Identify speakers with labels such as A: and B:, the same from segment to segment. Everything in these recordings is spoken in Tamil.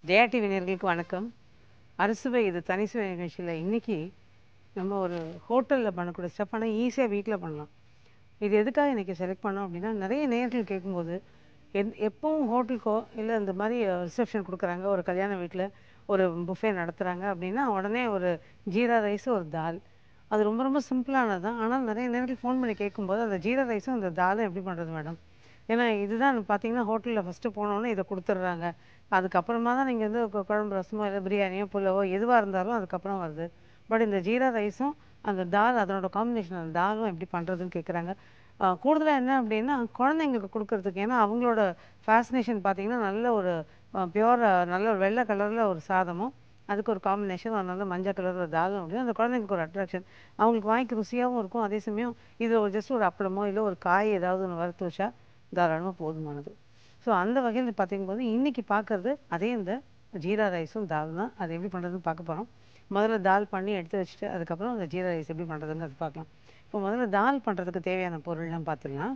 A: ஜெயா டிவி நேயர்களுக்கு வணக்கம் அறுசுவை இது தனி சுவை நிகழ்ச்சியில் இன்றைக்கி நம்ம ஒரு ஹோட்டலில் பண்ணக்கூடிய ஸ்டெப் ஆனால் ஈஸியாக வீட்டில் பண்ணலாம் இது எதுக்காக இன்றைக்கி செலக்ட் பண்ணோம் அப்படின்னா நிறைய நேயர்கள் கேட்கும்போது எந் எப்பவும் ஹோட்டலுக்கோ இல்லை இந்த மாதிரி ரிசப்ஷன் கொடுக்குறாங்க ஒரு கல்யாண வீட்டில் ஒரு புஃபே நடத்துகிறாங்க அப்படின்னா உடனே ஒரு ஜீரா ரைஸ் ஒரு தால் அது ரொம்ப ரொம்ப சிம்பிளானது தான் ஆனால் நிறைய நேரத்தில் ஃபோன் பண்ணி கேட்கும்போது அந்த ஜீரா ரைஸும் அந்த தாலும் எப்படி பண்ணுறது மேடம் ஏன்னா இதுதான் பார்த்தீங்கன்னா ஹோட்டலில் ஃபஸ்ட்டு போனோன்னே இதை கொடுத்துட்றாங்க அதுக்கப்புறமா தான் நீங்கள் வந்து கு- குழம்பு ரசமோ இல்லை பிரியாணியோ புலாவோ எதுவாக இருந்தாலும் அதுக்கப்புறம் வருது பட் இந்த ஜீரா ரைஸும் அந்த தால் அதனோட காம்பினேஷன் அந்த தாலும் எப்படி பண்ணுறதுன்னு கேட்குறாங்க கூடுதலாக என்ன அப்படின்னா குழந்தைங்களுக்கு கொடுக்கறதுக்கு ஏன்னா அவங்களோட ஃபேசினேஷன் பார்த்தீங்கன்னா நல்ல ஒரு பியூர் நல்ல ஒரு வெள்ளை கலரில் ஒரு சாதமும் அதுக்கு ஒரு காம்பினேஷன் ஒரு நல்ல மஞ்சள் கலரில் தாலும் அப்படின்னு அந்த குழந்தைங்களுக்கு ஒரு அட்ராக்ஷன் அவங்களுக்கு வாய்க்கு ருசியாகவும் இருக்கும் அதே சமயம் இது ஒரு ஜஸ்ட் ஒரு அப்பளமோ இல்லை ஒரு காய் ஏதாவது ஒன்று வறுத்து வச்சா தாராளமாக போதுமானது ஸோ அந்த வகையில் பார்த்திங்கும்போது இன்றைக்கி பார்க்குறது அதே இந்த ஜீரா ரைஸும் தால் தான் அது எப்படி பண்ணுறதுன்னு பார்க்க போகிறோம் முதல்ல தால் பண்ணி எடுத்து வச்சுட்டு அதுக்கப்புறம் அந்த ஜீரா ரைஸ் எப்படி பண்ணுறதுங்கிறது பார்க்கலாம் இப்போ முதல்ல தால் பண்ணுறதுக்கு தேவையான பொருள்லாம் பார்த்துக்கலாம்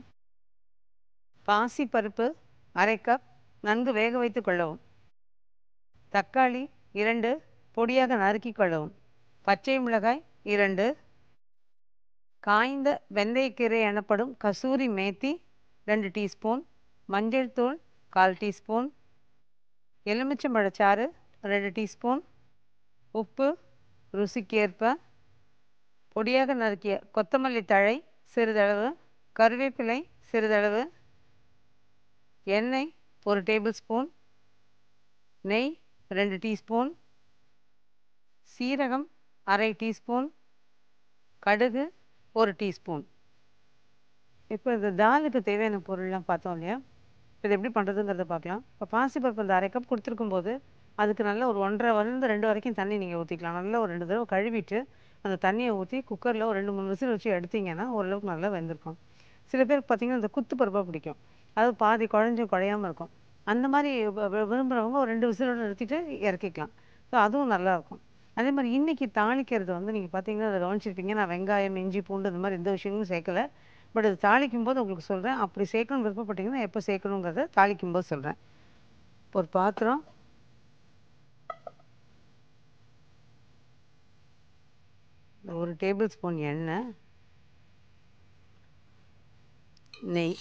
A: பாசி பருப்பு அரை கப் நன்கு வேக வைத்து கொள்ளவும் தக்காளி இரண்டு பொடியாக நறுக்கி கொள்ளவும் பச்சை மிளகாய் இரண்டு காய்ந்த வெந்தயக்கீரை எனப்படும் கசூரி மேத்தி ரெண்டு டீஸ்பூன் மஞ்சள் தூள் கால் டீஸ்பூன் எலுமிச்சம்பழச்சாறு ரெண்டு டீஸ்பூன் உப்பு ருசிக்கேற்ப பொடியாக நறுக்கிய கொத்தமல்லி தழை சிறிதளவு கருவேப்பிலை சிறிதளவு எண்ணெய் ஒரு டேபிள் ஸ்பூன் நெய் ரெண்டு டீஸ்பூன் சீரகம் அரை டீஸ்பூன் கடுகு ஒரு டீஸ்பூன் இப்போ இந்த தாலுக்கு தேவையான பொருள்லாம் பார்த்தோம் இல்லையா இது எப்படி பண்ணுறதுங்கிறத பார்க்கலாம் இப்போ பாசிப்பருப்பு இந்த அரை கப் கொடுத்துருக்கும் போது அதுக்கு நல்ல ஒரு ஒன்றரை வந்து ரெண்டு வரைக்கும் தண்ணி நீங்கள் ஊற்றிக்கலாம் நல்லா ஒரு ரெண்டு தடவை கழுவிட்டு அந்த தண்ணியை ஊற்றி குக்கரில் ஒரு ரெண்டு மூணு விசில் வச்சு எடுத்தீங்கன்னா ஓரளவுக்கு நல்லா வெந்திருக்கும் சில பேருக்கு பார்த்தீங்கன்னா இந்த குத்து பருப்பாக பிடிக்கும் அது பாதி குழஞ்சும் குழையாம இருக்கும் அந்த மாதிரி வி- வி- விரும்புகிறவங்க ஒரு ரெண்டு விசிலோட நிறுத்திட்டு இறக்கிக்கலாம் ஸோ அதுவும் நல்லாயிருக்கும் அதே மாதிரி இன்றைக்கி தாளிக்கிறது வந்து நீங்கள் பார்த்தீங்கன்னா அதை கவனிச்சிருப்பீங்க நான் வெங்காயம் இஞ்சி பூண்டு இந்த மாதிரி எந்த விஷயங்களும் சேர்க்கல பட் அது தாளிக்கும் போது உங்களுக்கு சொல்கிறேன் அப்படி சேர்க்கணும்னு விருப்பப்பட்டீங்கன்னா எப்போ சேர்க்கணுங்கிறத தாளிக்கும் போது சொல்கிறேன் ஒரு பாத்திரம் ஒரு டேபிள் ஸ்பூன் எண்ணெய் நெய்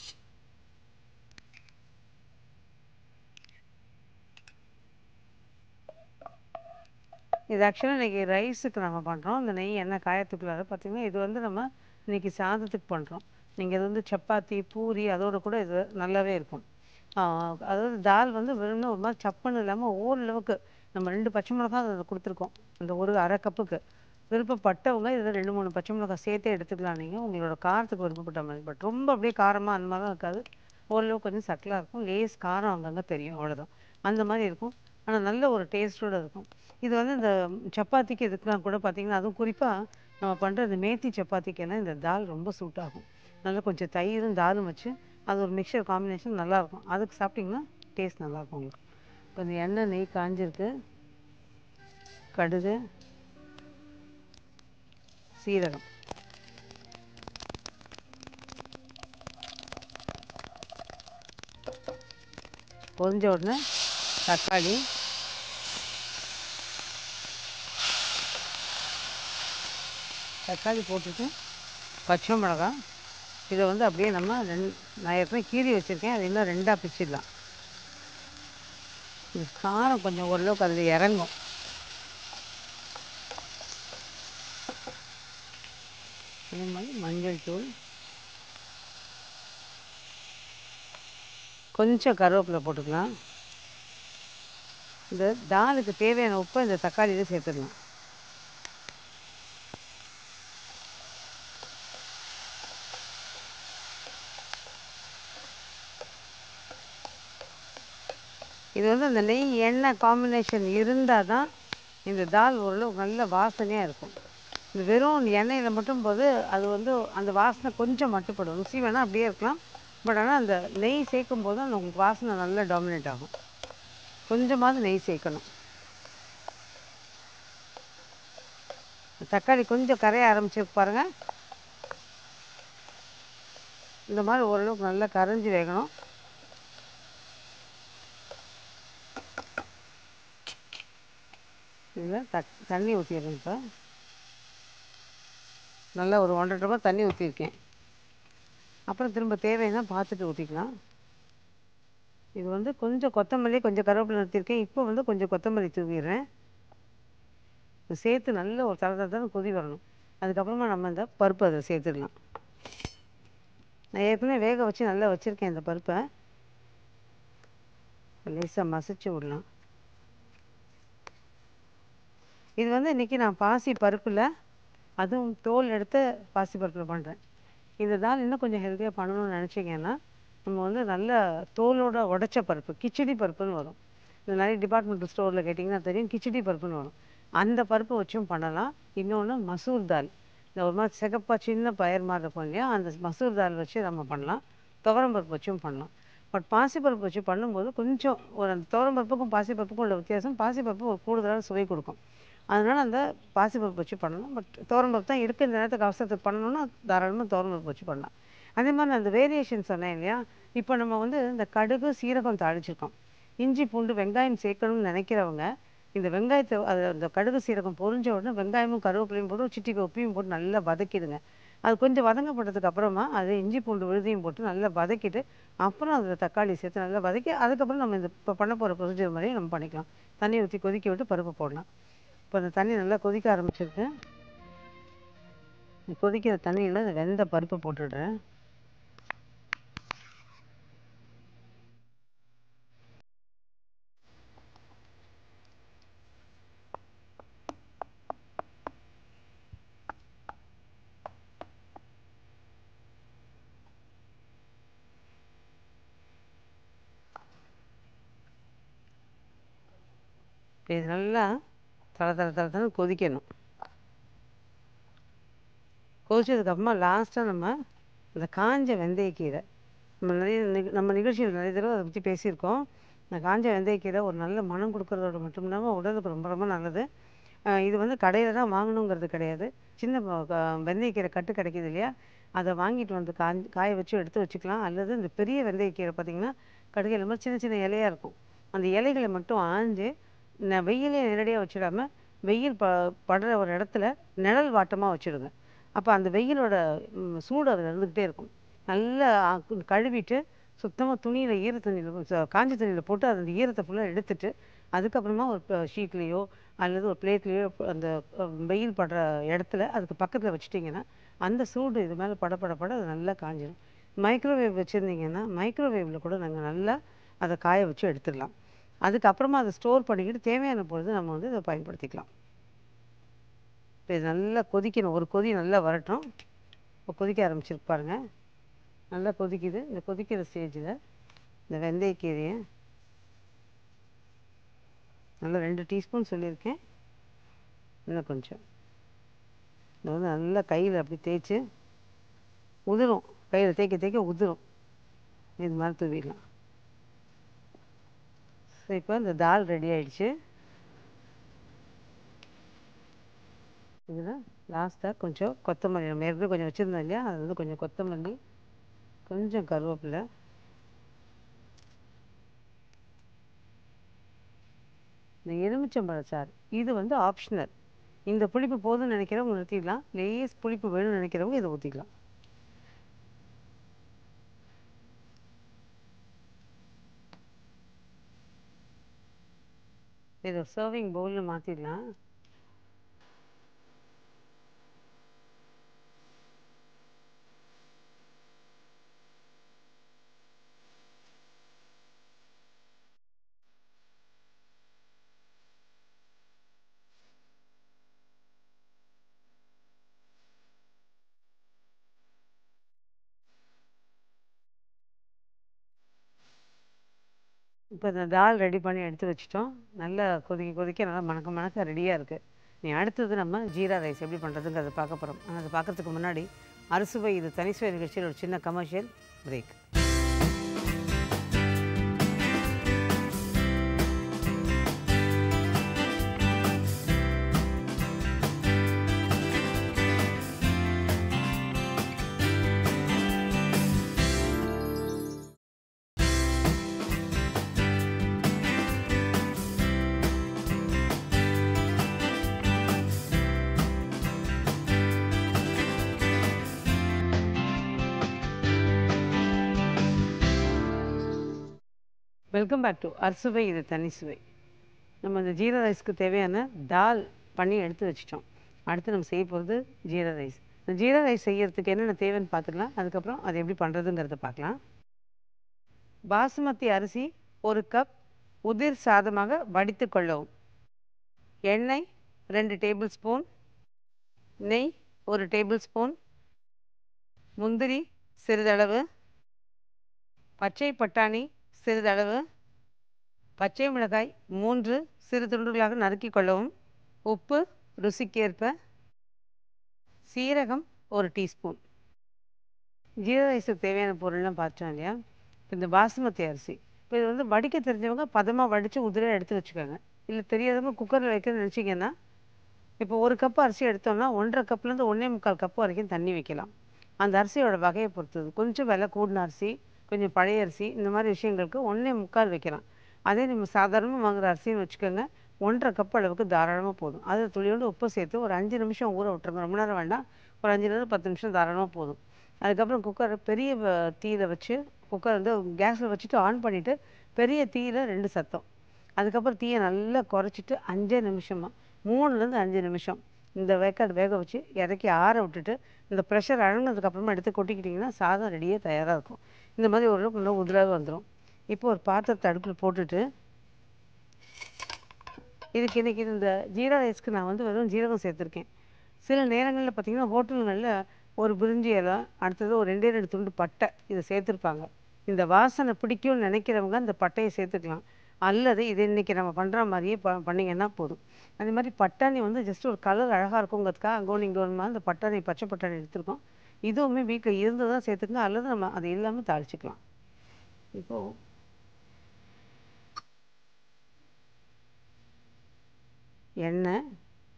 A: இது ஆக்சுவலாக இன்றைக்கி ரைஸுக்கு நம்ம பண்ணுறோம் இந்த நெய் எண்ணெய் காயத்துக்குள்ளார பார்த்திங்கன்னா இது வந்து நம்ம இன்றைக்கி சாதத்துக்கு பண்ணுறோம் நீங்கள் இது வந்து சப்பாத்தி பூரி அதோட கூட இது நல்லாவே இருக்கும் ஆஹ் அதாவது தால் வந்து வெறும்னா ஒரு மாதிரி சப்புன்னு இல்லாமல் ஓரளவுக்கு நம்ம ரெண்டு பச்சை மிளகா அதில் கொடுத்துருக்கோம் அந்த ஒரு அரை கப்புக்கு விருப்பப்பட்டவங்க இதில் ரெண்டு மூணு பச்சை மிளகாய் சேர்த்தே எடுத்துக்கலாம் நீங்கள் உங்களோட காரத்துக்கு விருப்பப்பட்ட மாதிரி பட் ரொம்ப அப்படியே காரமாக அந்த மாதிரிலாம் இருக்காது ஓரளவுக்கு கொஞ்சம் சட்டிலாக இருக்கும் லேஸ் காரம் அங்கங்கே தெரியும் அவ்வளோதான் அந்த மாதிரி இருக்கும் ஆனால் நல்ல ஒரு டேஸ்ட்டோடு இருக்கும் இது வந்து இந்த சப்பாத்திக்கு இதுக்கெலாம் கூட பார்த்திங்கன்னா அதுவும் குறிப்பாக நம்ம பண்ணுற இந்த மேத்தி சப்பாத்திக்குன்னா இந்த தால் ரொம்ப சூட் ஆகும் நல்லா கொஞ்சம் தயிரும் தாலும் வச்சு அது ஒரு மிக்சர் காம்பினேஷன் நல்லாயிருக்கும் அதுக்கு சாப்பிட்டிங்கன்னா டேஸ்ட் நல்லாயிருக்கும் உங்களுக்கு இப்போ இந்த எண்ணெய் நெய் காஞ்சிருக்கு கடுகு சீரகம் பொரிஞ்ச உடனே தக்காளி தக்காளி போட்டுட்டு பச்சை மிளகாய் இதை வந்து அப்படியே நம்ம ரெண்டு நான் ஏற்கனவே கீறி வச்சுருக்கேன் அது இன்னும் ரெண்டாக பிச்சிடலாம் இது காரம் கொஞ்சம் ஓரளவுக்கு அதில் இறங்கும் அதே மாதிரி மஞ்சள் தூள் கொஞ்சம் கருவேப்பிலை போட்டுக்கலாம் இந்த தாலுக்கு தேவையான உப்பை இந்த தக்காளியில் சேர்த்துடலாம் இது வந்து அந்த நெய் எண்ணெய் காம்பினேஷன் இருந்தால் தான் இந்த தால் ஓரளவு நல்ல வாசனையாக இருக்கும் இந்த வெறும் எண்ணெயில் மட்டும் போது அது வந்து அந்த வாசனை கொஞ்சம் மட்டுப்படும் ருசி வேணால் அப்படியே இருக்கலாம் பட் ஆனால் அந்த நெய் சேர்க்கும் போது அந்த உங்களுக்கு வாசனை நல்லா டாமினேட் ஆகும் கொஞ்சமாவது நெய் சேர்க்கணும் தக்காளி கொஞ்சம் கரைய ஆரம்பிச்சிருக்கு பாருங்கள் இந்த மாதிரி ஓரளவுக்கு நல்லா கரைஞ்சி வேகணும் இதில் தட் தண்ணி ஊற்றிடுறேன் இப்போ நல்லா ஒரு ஒன்றரை டம்ளர் தண்ணி ஊற்றிருக்கேன் அப்புறம் திரும்ப தேவைன்னா பார்த்துட்டு ஊற்றிக்கலாம் இது வந்து கொஞ்சம் கொத்தமல்லி கொஞ்சம் கருவேப்பிலை நிறுத்தியிருக்கேன் இப்போ வந்து கொஞ்சம் கொத்தமல்லி தூவிடுறேன் இது சேர்த்து நல்ல ஒரு தர தரன்னு கொதி வரணும் அதுக்கப்புறமா நம்ம இந்த பருப்பு அதில் சேர்த்துடலாம் நான் ஏற்கனவே வேக வச்சு நல்லா வச்சுருக்கேன் இந்த பருப்பை லேசாக மசிச்சு விடலாம் இது வந்து இன்றைக்கி நான் பாசி பருப்பில் அதுவும் தோல் எடுத்த பாசி பருப்பில் பண்ணுறேன் இந்த தால் இன்னும் கொஞ்சம் ஹெல்த்தியாக பண்ணணும்னு நினச்சிங்கன்னா நம்ம வந்து நல்ல தோலோட உடைச்ச பருப்பு கிச்சடி பருப்புன்னு வரும் இந்த நிறைய டிபார்ட்மெண்டல் ஸ்டோரில் கேட்டிங்கன்னா தெரியும் கிச்சடி பருப்புன்னு வரும் அந்த பருப்பு வச்சும் பண்ணலாம் இன்னொன்று மசூர் தால் இந்த ஒரு மாதிரி சிகப்பாக சின்ன பயிர் மாதிரி இருக்கும் இல்லையா அந்த மசூர் தால் வச்சு நம்ம பண்ணலாம் துவரம் பருப்பு வச்சும் பண்ணலாம் பட் பாசிப்பருப்பு வச்சு பண்ணும்போது கொஞ்சம் ஒரு அந்த துவரம் பருப்புக்கும் பாசிப்பருப்புக்கும் உள்ள வித்தியாசம் பாசிப்பருப்பு ஒரு கூடுதலான சுவை கொடுக்கும் அதனால் அந்த பாசிப்பருப்பு வச்சு பண்ணலாம் பட் துவரம்பருப்பு தான் இருக்குது இந்த நேரத்துக்கு அவசரத்துக்கு பண்ணணும்னா தாராளமாக துவரம்பருப்பு வச்சு பண்ணலாம் அதே மாதிரி நான் அந்த வேரியேஷன் சொன்னேன் இல்லையா இப்போ நம்ம வந்து இந்த கடுகு சீரகம் தாளிச்சிருக்கோம் இஞ்சி பூண்டு வெங்காயம் சேர்க்கணும்னு நினைக்கிறவங்க இந்த வெங்காயத்தை அது அந்த கடுகு சீரகம் பொரிஞ்ச உடனே வெங்காயமும் கருவேப்பிலையும் போட்டு சிட்டிக்கு உப்பையும் போட்டு நல்லா வதக்கிடுங்க அது கொஞ்சம் வதங்கப்பட்டதுக்கு அப்புறமா அது இஞ்சி பூண்டு விழுதியும் போட்டு நல்லா வதக்கிட்டு அப்புறம் அதில் தக்காளி சேர்த்து நல்லா வதக்கி அதுக்கப்புறம் நம்ம இந்த இப்போ பண்ண போகிற ப்ரொசீஜர் மாதிரியே நம்ம பண்ணிக்கலாம் தண்ணி ஊற்றி கொதிக்க விட்டு பருப்பு போடலாம் இப்போ அந்த தண்ணி நல்லா கொதிக்க ஆரம்பிச்சிருக்கு இந்த கொதிக்கிற தண்ணியில் இந்த வெந்த பருப்பு போட்டுடுறேன் இது நல்லா தர தர தர தர கொதிக்கணும் கொதிச்சதுக்கப்புறமா லாஸ்ட்டாக நம்ம இந்த காஞ்ச வெந்தயக்கீரை நம்ம நிறைய நிக- நம்ம நிகழ்ச்சியில் நிறைய தடவை அதை பற்றி பேசியிருக்கோம் இந்த காஞ்ச வெந்தயக்கீரை ஒரு நல்ல மனம் கொடுக்கறதோட மட்டும் இல்லாமல் உடலுக்கு ரொம்ப ரொம்ப நல்லது அஹ் இது வந்து கடையில் தான் வாங்கணுங்கிறது கிடையாது சின்ன ப- க- வெந்தயக்கீரை கட்டு கிடைக்குது இல்லையா அதை வாங்கிட்டு வந்து காய் காய வச்சு எடுத்து வச்சுக்கலாம் அல்லது இந்த பெரிய வெந்தயக்கீரை பார்த்திங்கன்னா கடுகையில் மாதிரி சின்ன சின்ன இலையாக இருக்கும் அந்த இலைகளை மட்டும் ஆஞ்சு ந வெயிலே நேரடியாக வச்சிடாம வெயில் ப படுற ஒரு இடத்துல நிழல் வாட்டமாக வச்சிடுங்க அப்போ அந்த வெயிலோட ம், சூடு அதில் இருந்துக்கிட்டே இருக்கும் நல்லா ஆ, கு- கழுவிட்டு சுத்தமாக துணியில் ஈர துணியில் காஞ்ச துணியில் போட்டு அந்த ஈரத்தை ஃபுல்லாக எடுத்துட்டு அதுக்கப்புறமா ஒரு ஷீட்லேயோ அல்லது ஒரு பிளேட்லேயோ அந்த அஹ், வெயில் படுற இடத்துல அதுக்கு பக்கத்தில் வச்சிட்டிங்கன்னா அந்த சூடு இது மேலே பட பட பட அது நல்லா காஞ்சிடும் மைக்ரோவேவ் வச்சுருந்தீங்கன்னா மைக்ரோவேவில் கூட நாங்கள் நல்லா அதை காய வச்சு எடுத்துடலாம் அதுக்கப்புறமா அதை ஸ்டோர் பண்ணிக்கிட்டு தேவையான பொழுது நம்ம வந்து இதை பயன்படுத்திக்கலாம் இப்போ இது நல்லா கொதிக்கணும் ஒரு கொதி நல்லா வரட்டும் இப்போ கொதிக்க ஆரம்பிச்சிருக்கு பாருங்க நல்லா கொதிக்குது இந்த கொதிக்கிற ஸ்டேஜில் இந்த வெந்தயக்கீரையை நல்லா ரெண்டு டீஸ்பூன் சொல்லியிருக்கேன் இன்னும் கொஞ்சம் இதை வந்து நல்லா கையில் அப்படி தேய்ச்சி உதிரும் கையில் தேய்க்க தேய்க்க உதிரும் இது மாதிரி தூவிடலாம் ஸோ இப்போ இந்த தால் ரெடி ஆயிடுச்சு இதில் லாஸ்ட்டாக கொஞ்சம் கொத்தமல்லி நம்ம ஏற்கனவே கொஞ்சம் வச்சுருந்தோம் இல்லையா அது வந்து கொஞ்சம் கொத்தமல்லி கொஞ்சம் கருவேப்பிலை இந்த எலுமிச்சம்பழச்சாறு இது வந்து ஆப்ஷனல் இந்த புளிப்பு போதும்னு நினைக்கிறவங்க நிறுத்திடலாம் லேஸ் புளிப்பு வேணும்னு நினைக்கிறவங்க இதை ஊற்றிக்கலாம் இதை சர்விங் பவுலில் மாற்றிடலாம் இப்போ இந்த தால் ரெடி பண்ணி எடுத்து வச்சிட்டோம் நல்லா கொதிக்க கொதிக்க நல்லா மணக்க மணக்க ரெடியாக இருக்குது நீ அடுத்தது நம்ம ஜீரா ரைஸ் எப்படி பண்ணுறதுங்கிறத பார்க்க போகிறோம் ஆனால் அதை பார்க்கறதுக்கு முன்னாடி அறுசுவை இது தனிசுவை நிகழ்ச்சியில் ஒரு சின்ன commercial break welcome back to அறுசுவை இது தனி சுவை நம்ம இந்த ஜீரா ரைஸ்க்கு தேவையான தால் பண்ணி எடுத்து வச்சிட்டோம் அடுத்து நம்ம செய்ய போகிறது ஜீரா ரைஸ் இந்த ஜீரா ரைஸ் செய்யறதுக்கு என்னென்ன தேவைன்னு பார்த்துக்கலாம் அதுக்கப்புறம் அதை எப்படி பண்ணுறதுங்கிறத பார்க்கலாம் பாசுமதி அரிசி ஒரு கப் உதிர் சாதமாக வடித்து கொள்ளவும் எண்ணெய் ரெண்டு டேபிள் ஸ்பூன் நெய் ஒரு டேபிள் ஸ்பூன் முந்திரி சிறிதளவு பச்சை பட்டாணி சிறிதளவு பச்சை மிளகாய் மூன்று சிறு துண்டுகளாக நறுக்கி கொள்ளவும் உப்பு ருசிக்கேற்ப சீரகம் ஒரு டீஸ்பூன் ஜீரா ரைஸுக்கு தேவையான பொருள்லாம் பார்த்தோம் இல்லையா இப்போ இந்த பாசுமதி அரிசி இப்போ இது வந்து வடிக்க தெரிஞ்சவங்க பதமாக வடித்து உதிரியாக எடுத்து வச்சுக்கோங்க இல்லை தெரியாதவங்க குக்கரில் வைக்கணும்னு நினச்சிங்கன்னா இப்போ ஒரு கப் அரிசி எடுத்தோம்னா ஒன்றரை கப்லேருந்து ஒன்றே முக்கால் கப் வரைக்கும் தண்ணி வைக்கலாம் அந்த அரிசியோட வகையை பொறுத்தது கொஞ்சம் விலை கூடின அரிசி கொஞ்சம் பழைய அரிசி இந்த மாதிரி விஷயங்களுக்கு ஒன்றே முக்கால் வைக்கலாம் அதே நம்ம சாதாரணமாக வாங்குகிற அரிசின்னு வச்சுக்கோங்க ஒன்றரை கப் அளவுக்கு தாராளமாக போதும் அதை துளியோண்டு உப்பு சேர்த்து ஒரு அஞ்சு நிமிஷம் ஊற விட்டுருங்க ரொம்ப நேரம் வேண்டாம் ஒரு அஞ்சு நேரம் பத்து நிமிஷம் தாராளமாக போதும் அதுக்கப்புறம் குக்கர் பெரிய தீயில வச்சு குக்கர் வந்து கேஸில் வச்சுட்டு ஆன் பண்ணிவிட்டு பெரிய தீயில ரெண்டு சத்தம் அதுக்கப்புறம் தீயை நல்லா குறைச்சிட்டு அஞ்சே நிமிஷமாக மூணுலேருந்து அஞ்சு நிமிஷம் இந்த வேக்காடு வேக வச்சு இறக்கி ஆற விட்டுட்டு இந்த ப்ரெஷர் அடங்கினதுக்கப்புறமா எடுத்து கொட்டிக்கிட்டிங்கன்னா சாதம் ரெடியாக தயாராக இருக்கும் இந்த மாதிரி ஒரு நல்லா உதிராக வந்துடும் இப்போ ஒரு பாத்திரத்தை அடுப்பில் போட்டுட்டு இதுக்கு இன்றைக்கி இந்த ஜீரா ரைஸ்க்கு நான் வந்து வெறும் ஜீரகம் சேர்த்துருக்கேன் சில நேரங்களில் பார்த்தீங்கன்னா ஹோட்டல்களில் ஒரு பிரிஞ்சி இலை அடுத்தது ஒரு ரெண்டே ரெண்டு துண்டு பட்டை இதை சேர்த்துருப்பாங்க இந்த வாசனை பிடிக்கும்னு நினைக்கிறவங்க அந்த பட்டையை சேர்த்துக்கலாம் அல்லது இது இன்றைக்கி நம்ம பண்ணுற மாதிரியே ப பண்ணிங்கன்னா போதும் அதே மாதிரி பட்டாணி வந்து ஜஸ்ட் ஒரு கலர் அழகாக இருக்குங்கிறதுக்காக அங்கோனிங் மாதிரி இந்த பட்டாணி பச்சை பட்டாணி எடுத்திருக்கோம் இதுவுமே வீட்டில் இருந்து தான் சேர்த்துக்கங்க அல்லது நம்ம அது இல்லாமல் தாளிச்சிக்கலாம் இப்போது எண்ணெய்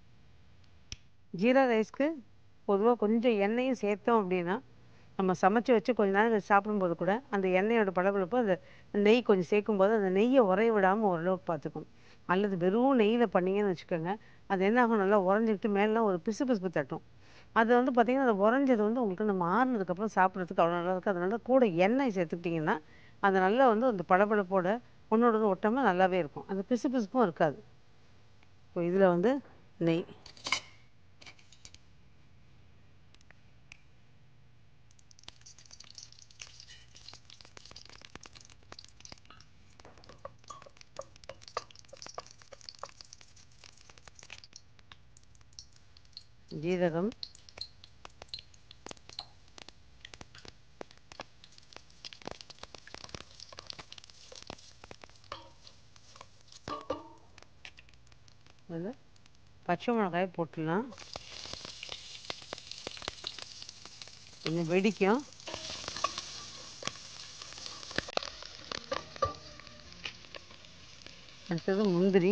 A: ஜீரா ரைஸ்க்கு பொதுவாக கொஞ்சம் எண்ணெயும் சேர்த்தோம் அப்படின்னா நம்ம சமைச்சு வச்சு கொஞ்ச நேரம் கழிச்சு சாப்பிடும்போது கூட அந்த எண்ணெயோட பளபளப்பு அந்த நெய் கொஞ்சம் சேர்க்கும்போது அந்த நெய்யை உரைய விடாமல் ஓரளவுக்கு பார்த்துக்கணும் அல்லது வெறும் நெய்யில் பண்ணிங்கன்னு வச்சுக்கோங்க அது என்ன ஆகும் நல்லா உறைஞ்சிக்கிட்டு மேலாம் ஒரு பிசு பிசுப்பு தட்டும் அது வந்து பார்த்திங்கன்னா அது உறைஞ்சது வந்து உங்களுக்கு நம்ம ஆறுனதுக்கப்புறம் சாப்பிட்றதுக்கு அவ்வளோ நல்லா இருக்குது அதனால கூட எண்ணெய் சேர்த்துக்கிட்டிங்கன்னா அது நல்லா வந்து அந்த பளபளப்போட ஒன்றோட ஒட்டாமல் நல்லாவே இருக்கும் அந்த பிசு பிசுப்பும் இருக்காது இப்போ இதில் வந்து நெய் ஜீரகம் வந்து பச்சை மிளகாய் போட்டுடலாம் கொஞ்சம் வெடிக்கும் அடுத்தது முந்திரி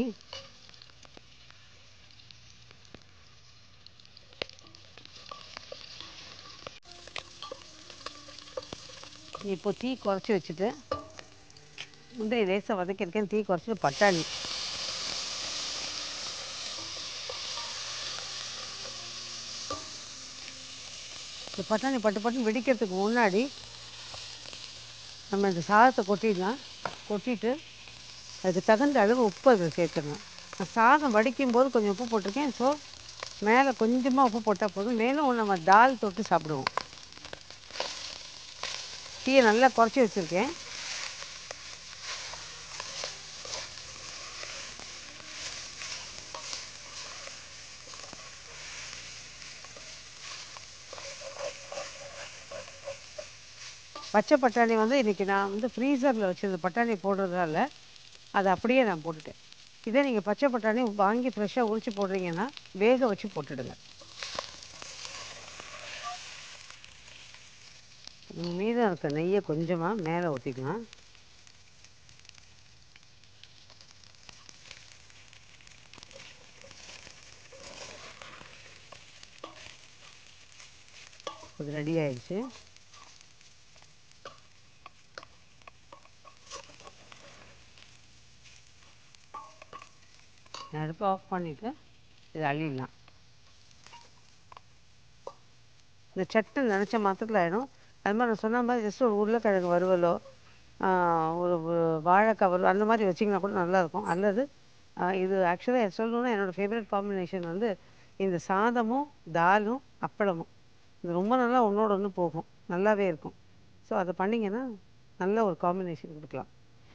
A: இப்போ தீ குறைச்சி வச்சுட்டு முந்திரி லேசாக வதக்கியிருக்கேன் தீ குறைச்சிட்டு பட்டாணி இந்த பட்டாணி பட்டு பட்டு வெடிக்கிறதுக்கு முன்னாடி நம்ம இந்த சாதத்தை கொட்டிடலாம் கொட்டிட்டு அதுக்கு தகுந்த அளவு உப்பு அதில் சேர்த்துடணும் நான் சாதம் வடிக்கும் போது கொஞ்சம் உப்பு போட்டிருக்கேன் ஸோ மேலே கொஞ்சமாக உப்பு போட்டால் போதும் மேலும் நம்ம தால் தொட்டு சாப்பிடுவோம் டீயை நல்லா குறைச்சி வச்சுருக்கேன் பச்சை பட்டாணி வந்து இன்றைக்கி நான் வந்து ஃப்ரீசரில் வச்சுருந்த பட்டாணி போடுறதால அதை அப்படியே நான் போட்டுட்டேன் இதே நீங்கள் பச்சை பட்டாணி வாங்கி ஃப்ரெஷ்ஷாக உரிச்சு போடுறீங்கன்னா வேக வச்சு போட்டுடுங்க மீதம் இருக்க நெய்யை கொஞ்சமாக மேலே ஊற்றிக்கலாம் இது ரெடி ஆயிடுச்சு அடுப்பை ஆஃப் பண்ணிவிட்டு இதை அள்ளிடலாம் இந்த சட்டு நினச்ச மாத்திரத்தில் ஆகிடும் அது மாதிரி நான் சொன்ன மாதிரி ஜஸ்ட் ஒரு உருளைக்கிழங்கு வறுவலோ ஆஹ் ஒரு வ- வாழை கவர் அந்த மாதிரி வச்சிங்கன்னா கூட நல்லாயிருக்கும் அல்லது ஆஹ் இது ஆக்சுவலாக சொல்லணும்னா என்னோடய ஃபேவரட் காம்பினேஷன் வந்து இந்த சாதமும் தாலும் அப்பளமும் இது ரொம்ப நல்லா ஒன்றோட ஒன்று போகும் நல்லாவே இருக்கும் ஸோ அதை பண்ணிங்கன்னா நல்ல ஒரு காம்பினேஷன் கொடுக்கலாம்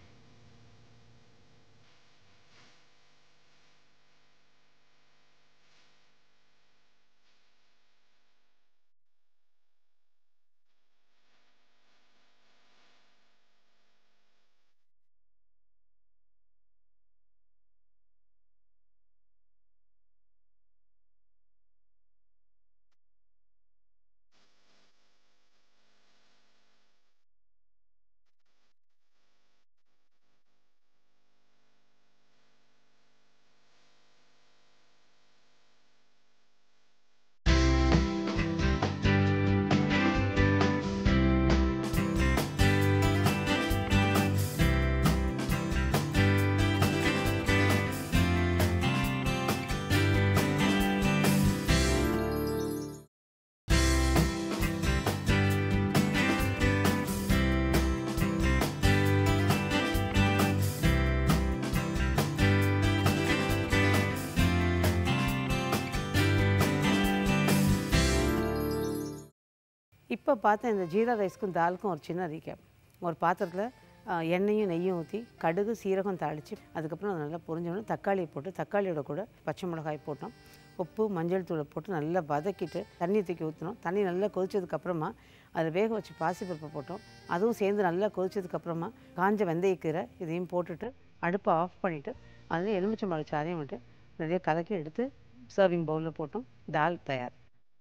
A: இப்போ பார்த்த இந்த ஜீரா ரைஸ்க்கும் தாலுக்கும் ஒரு சின்ன ரீகேப் ஒரு பாத்திரத்தில் எண்ணெயும் நெய்யும் ஊற்றி கடுகு சீரகம் தாளித்து அதுக்கப்புறம் அது நல்லா பொரிஞ்சோடனே தக்காளியை போட்டு தக்காளியோட கூட பச்சை மிளகாய் போட்டோம் உப்பு மஞ்சள் தூளை போட்டு நல்லா வதக்கிட்டு தண்ணி தூக்கி ஊற்றணும் தண்ணி நல்லா கொதிச்சதுக்கப்புறமா அதில் வேக வச்சு பாசிப்பருப்பு போட்டோம் அதுவும் சேர்ந்து நல்லா கொதிச்சதுக்கப்புறமா காஞ்ச வெந்தயக்கீரை இதையும் போட்டுட்டு அடுப்பை ஆஃப் பண்ணிவிட்டு அதில் எலுமிச்சம்பழம் சாறையும் விட்டு நிறைய கலக்கி எடுத்து சர்விங் பவுலில் போட்டோம் தால் தயார்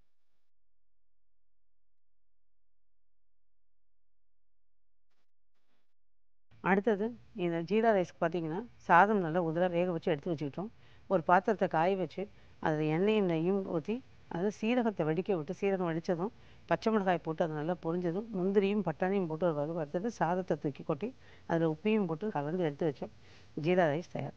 A: அடுத்தது இந்த ஜீரா ரைஸ்க்கு பார்த்தீங்கன்னா சாதம் நல்லா உதிரா வேக வச்சு எடுத்து வச்சுக்கிட்டோம் ஒரு பாத்திரத்தை காய வச்சு அதில் எண்ணெயும் நெய்யும் ஊற்றி அதில் சீரகத்தை வெடிக்க விட்டு சீரகம் வெடித்ததும் பச்சை மிளகாய் போட்டு அது நல்லா பொரிஞ்சதும் முந்திரியும் பட்டாணியும் போட்டு ஒரு வகை வறுத்தது சாதத்தை தூக்கி கொட்டி அதில் உப்பையும் போட்டு கலந்து எடுத்து வச்சோம் ஜீரா ரைஸ் தயார்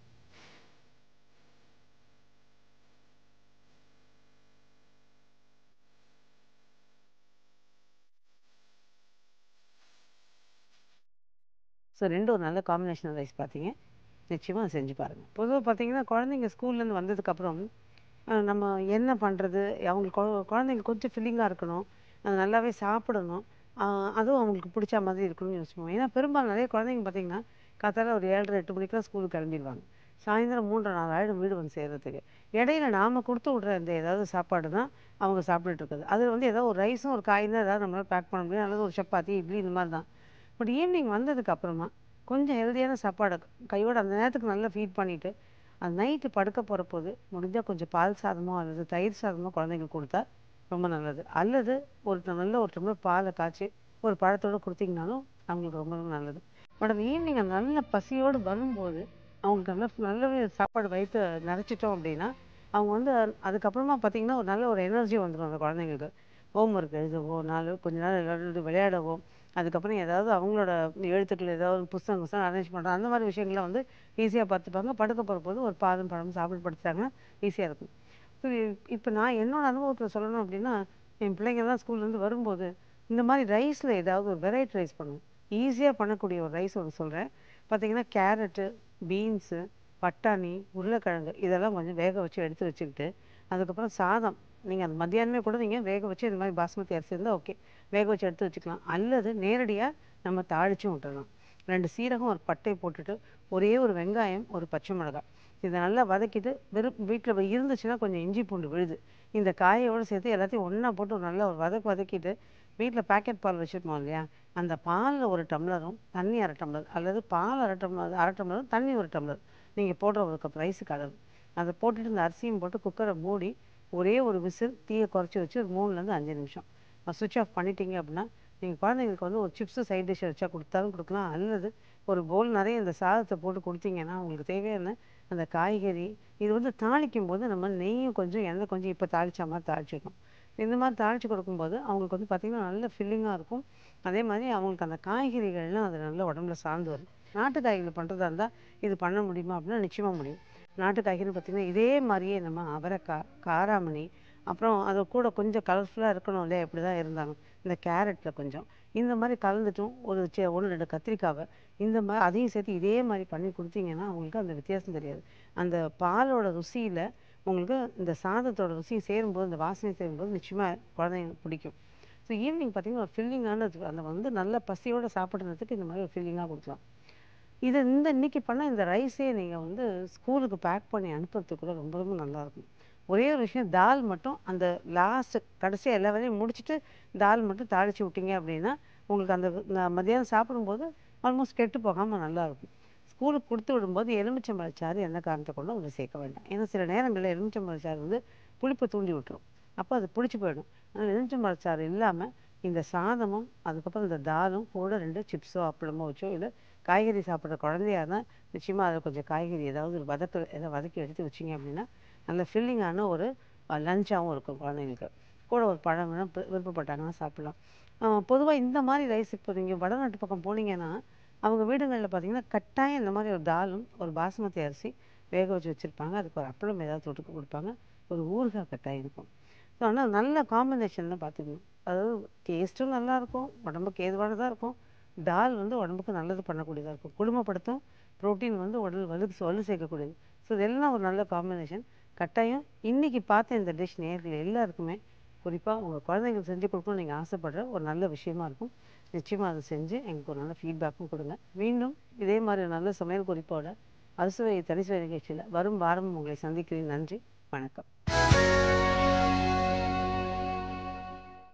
A: ஸோ ரெண்டும் ஒரு நல்ல காம்பினேஷன் ரைஸ் பார்த்தீங்க நிச்சயமாக செஞ்சு பாருங்கள் பொதுவாக பார்த்தீங்கன்னா குழந்தைங்க ஸ்கூல்லேருந்து வந்ததுக்கப்புறம் அஹ், நம்ம என்ன பண்ணுறது அவங்களுக்கு கொ- குழந்தைங்க கொஞ்சம் ஃபில்லிங்காக இருக்கணும் அது நல்லாவே சாப்பிடணும் அஹ், அதுவும் அவங்களுக்கு பிடிச்ச மாதிரி இருக்கணும்னு யோசிப்போம் ஏன்னா பெரும்பாலும் நிறைய குழந்தைங்க பார்த்தீங்கன்னா காத்தால ஒரு ஏழரை எட்டு மணிக்கெலாம் ஸ்கூலுக்கு கிளம்பிடுவாங்க சாயந்தரம் மூன்றரை நாலு ஆயிடும் வீடு வந்து சேர்றதுக்கு இடையில நாம் கொடுத்து விட்ற இந்த ஏதாவது சாப்பாடு தான் அவங்க சாப்பிட்டுட்டு இருக்குது அது வந்து ஏதோ ஒரு ரைஸும் ஒரு காயும் தான் ஏதாவது நம்மளால் பேக் பண்ண முடியும் அல்லது ஒரு சப்பாத்தி இட்லி இந்த மாதிரி தான் பட் ஈவினிங் வந்ததுக்கு அப்புறமா கொஞ்சம் ஹெல்தியான சாப்பாடு கையோட அந்த நேரத்துக்கு நல்லா ஃபீட் பண்ணிவிட்டு அந்த நைட்டு படுக்க போகிற போது முடிஞ்சால் கொஞ்சம் பால் சாதமோ அல்லது தயிர் சாதமோ குழந்தைங்களுக்கு கொடுத்தா ரொம்ப நல்லது அல்லது ஒரு ட- நல்ல ஒரு டம்ளர் பாலை காய்ச்சி ஒரு பழத்தோட கொடுத்தீங்கனாலும் அவங்களுக்கு ரொம்ப ரொம்ப நல்லது பட் அந்த ஈவினிங் அந்த நல்ல பசியோடு வரும்போது அவங்களுக்கு நல்லா நல்லாவே சாப்பாடு வயிற்று நிறச்சிட்டோம் அப்படின்னா அவங்க வந்து அது- அதுக்கப்புறமா பார்த்தீங்கன்னா ஒரு நல்ல ஒரு எனர்ஜி வந்துடும் அந்த குழந்தைங்களுக்கு ஹோம் ஒர்க் எழுதவோ நாலு கொஞ்ச நேரம் விளையாடுறது விளையாடவோ அதுக்கப்புறம் ஏதாவது அவங்களோட எழுத்துக்கள் ஏதாவது புஸ்தகம் புஸ்தகம் அரேஞ்ச் பண்ணுறது அந்த மாதிரி விஷயங்களை வந்து ஈஸியாக பார்த்துப்பாங்க படுக்க போகிற போது ஒரு பாதம் பழம் சாப்பிட்டு படுத்துட்டாங்கன்னா ஈஸியாக இருக்கும் இப்போ நான் என்னோட அனுபவத்தில் சொல்லணும் அப்படின்னா என் பிள்ளைங்கள்லாம் ஸ்கூல்லேருந்து வரும்போது இந்த மாதிரி ரைஸில் ஏதாவது ஒரு வெரைட்டி ரைஸ் பண்ணுவேன் ஈஸியாக பண்ணக்கூடிய ஒரு ரைஸ் ஒன்று சொல்கிறேன் பார்த்தீங்கன்னா கேரட்டு பீன்ஸு பட்டாணி உருளைக்கிழங்கு இதெல்லாம் கொஞ்சம் வேக வச்சு எடுத்து வச்சுக்கிட்டு அதுக்கப்புறம் சாதம் நீங்கள் அந்த மத்தியானமே கூட நீங்கள் வேக வச்சு இந்த மாதிரி பாஸ்மதி அரிசி இருந்தால் ஓகே வேக வச்சு எடுத்து வச்சுக்கலாம் அல்லது நேரடியாக நம்ம தாளிச்சும் விட்டுறலாம் ரெண்டு சீரகம் ஒரு பட்டை போட்டுட்டு ஒரே ஒரு வெங்காயம் ஒரு பச்சை மிளகாய் இதை நல்லா வதக்கிட்டு வெறும் வீட்டில் இருந்துச்சுன்னா கொஞ்சம் இஞ்சி பூண்டு விழுது இந்த காயோடு சேர்த்து எல்லாத்தையும் ஒன்றா போட்டு ஒரு நல்லா ஒரு வதக்கு வதக்கிட்டு வீட்டில் பாக்கெட் பால் வச்சுருப்போம் இல்லையா அந்த பாலில் ஒரு டம்ளரும் தண்ணி அரை டம்ளர் அல்லது பால் அரை டம்ளர் அரை டம்ளரும் தண்ணி ஒரு டம்ளர் நீங்கள் போடுற ஒரு கப் ரைஸுக்கு அளவு அதை போட்டுட்டு இந்த அரிசியும் போட்டு குக்கரை மூடி ஒரே ஒரு விசில் தீயை குறைச்சி வச்சு ஒரு மூணுலேருந்து அஞ்சு நிமிஷம் சுவிட்ச் ஆஃப் பண்ணிட்டீங்க அப்படின்னா நீங்கள் குழந்தைங்களுக்கு வந்து ஒரு சிப்ஸு சைட் டிஷ் வச்சா கொடுத்தாலும் கொடுக்கலாம் அல்லது ஒரு போல் நிறைய இந்த சாதத்தை போட்டு கொடுத்தீங்கன்னா உங்களுக்கு தேவையான அந்த காய்கறி இது வந்து தாளிக்கும் போது நம்ம நெய்யும் கொஞ்சம் எண்ணெய் கொஞ்சம் இப்போ தாளிச்ச மாதிரி தாளிச்சிக்கணும் இந்த மாதிரி தாளித்து கொடுக்கும்போது அவங்களுக்கு வந்து பார்த்திங்கன்னா நல்ல ஃபில்லிங்காக இருக்கும் அதே மாதிரி அவங்களுக்கு அந்த காய்கறிகள்லாம் அது நல்ல உடம்புல சார்ந்து வரும் நாட்டு காய்கறி பண்ணுறதா இருந்தால் இது பண்ண முடியுமா அப்படின்னா நிச்சயமாக முடியும் நாட்டு காய்கறி பார்த்திங்கன்னா இதே மாதிரியே நம்ம அவரைக்காய் காராமணி அப்புறம் அது கூட கொஞ்சம் கலர்ஃபுல்லாக இருக்கணும் இல்லையா இப்படி தான் இருந்தாங்க இந்த கேரட்டில் கொஞ்சம் இந்த மாதிரி கலந்துட்டும் ஒரு சே ஒன்று ரெண்டு கத்திரிக்காவை இந்த மாதிரி அதையும் சேர்த்து இதே மாதிரி பண்ணி கொடுத்தீங்கன்னா அவங்களுக்கு அந்த வித்தியாசம் தெரியாது அந்த பாலோட ருசியில் உங்களுக்கு இந்த சாதத்தோட ருசி சேரும்போது இந்த வாசனை சேரும்போது நிச்சயமாக குழந்தைங்களுக்கு பிடிக்கும் ஸோ ஈவினிங் பார்த்தீங்கன்னா ஒரு ஃபில்லிங்கான அந்த வந்து நல்ல பசியோடு சாப்பிட்றதுக்கு இந்த மாதிரி ஒரு ஃபில்லிங்காக கொடுக்கலாம் இது இந்த இன்னைக்கு பண்ண இந்த ரைஸே நீங்கள் வந்து ஸ்கூலுக்கு பேக் பண்ணி அனுப்புறதுக்கு கூட ரொம்ப ரொம்ப நல்லாயிருக்கும் ஒரே ஒரு விஷயம் தால் மட்டும் அந்த லாஸ்ட் கடைசியாக எல்லா வேலையும் முடிச்சுட்டு தால் மட்டும் தாளித்து விட்டீங்க அப்படின்னா உங்களுக்கு அந்த ந- மத்தியானம் சாப்பிடும்போது ஆல்மோஸ்ட் கெட்டு போகாமல் நல்லாயிருக்கும் ஸ்கூலுக்கு கொடுத்து விடும்போது எலுமிச்சம்பழச்சாறு எண்ணெய் காரணத்தை கொண்டு உங்களுக்கு சேர்க்க வேண்டாம் ஏன்னா சில நேரங்களில் எலுமிச்சம்பழச்சாறு வந்து புளிப்பை தூண்டி விட்டுரும் அப்போ அது புளிச்சு போயிடும் அதனால் எலுமிச்சம்பழச்சாறு இல்லாமல் இந்த சாதமும் அதுக்கப்புறம் இந்த தாலும் கூட ரெண்டு சிப்ஸோ அப்பளமோ வச்சோ இல்லை காய்கறி சாப்பிட்ற குழந்தையா இருந்தால் நிச்சயமாக அதில் கொஞ்சம் காய்கறி ஏதாவது ஒரு வதக்க ஏதாவது வதக்கி எடுத்து வச்சிங்க அப்படின்னா நல்ல ஃபில்லிங்கான ஒரு லஞ்சாகவும் இருக்கும் குழந்தைங்களுக்கு கூட ஒரு பழம் வேணும் விரு- விருப்பப்பட்டாங்கன்னா சாப்பிடலாம் பொதுவாக இந்த மாதிரி ரைஸ் இப்போ நீங்கள் வடநாட்டு பக்கம் போனீங்கன்னா அவங்க வீடுகளில் பார்த்தீங்கன்னா கட்டாயம் இந்த மாதிரி ஒரு தாலும் ஒரு பாசுமதி அரிசி வேக வச்சு வச்சுருப்பாங்க அதுக்கு ஒரு அப்பளம் ஏதாவது தொட்டுக்க கொடுப்பாங்க ஒரு ஊறுகாய் கட்டாயம் இருக்கும் ஸோ ஆனால் நல்ல காம்பினேஷன் தான் பார்த்துக்கணும் அதாவது டேஸ்ட்டும் நல்லாயிருக்கும் உடம்புக்கு ஏதுவானதாக இருக்கும் தால் வந்து உடம்புக்கு நல்லது பண்ணக்கூடியதாக இருக்கும் குடும்பப்படுத்தும் புரோட்டீன் வந்து உடல் வலு வலு சேர்க்கக்கூடியது ஸோ இதெல்லாம் ஒரு நல்ல காம்பினேஷன் கட்டாயம் இன்னைக்கு பார்த்த இந்த டிஷ் நேர்கள் எல்லாருக்குமே குறிப்பாக உங்கள் குழந்தைங்களுக்கு செஞ்சு கொடுக்கணும்னு நீங்கள் ஆசைப்படுற ஒரு நல்ல விஷயமா இருக்கும் நிச்சயமாக அதை செஞ்சு எங்களுக்கு ஒரு நல்ல ஃபீட்பேக்கும் கொடுங்க மீண்டும் இதே மாதிரி ஒரு நல்ல சமையல் குறிப்போட அறுசுவை தனிசுவை நிகழ்ச்சியில் வரும் வாரம் உங்களை சந்திக்கிறேன் நன்றி வணக்கம்